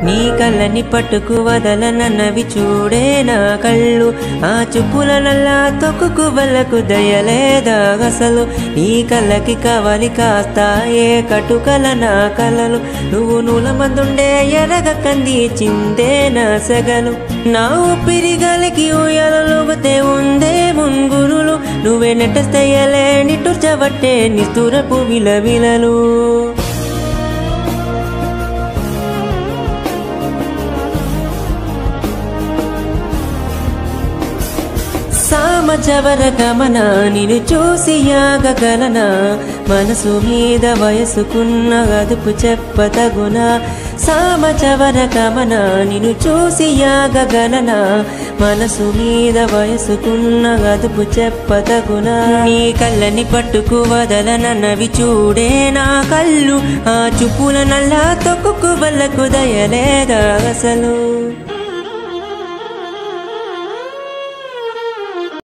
నీ కళ్ళని పట్టుకు వదలనన్నవి చూడే నా కళ్ళు ఆ చుప్పుల నల్లా తొక్కుకు వల్లకు దయలేదా అసలు నీ కళ్ళకి కావాలి కాస్త ఏ కటుకల నా కలలు నువ్వు నూల మందుండే ఎరగ కంది చిందే నా సెగలు నా ఊపిరి గాలికి ఉయ్యాలలోగితే ఉందే ముంగురులు నువ్వే నెట్టస్తయ్యలే నిట్టుర్చబట్టే నిస్తురపు విలవిలలు సామజవర గమన నిన్ను చూసి యాగగలన మనసు మీద వయసుకున్న అదుపు చెప్పతగునా సామజవర గమన నిన్ను చూసి యాగగలన మనసు మీద వయసుకున్న అదుపు చెప్పతగునా నీ కళ్ళని పట్టుకు వదలనన్నవి చూడే నా కళ్ళు ఆ చూపుల నల్లా తొక్కుకు వల్లకు దయలేదా అసలు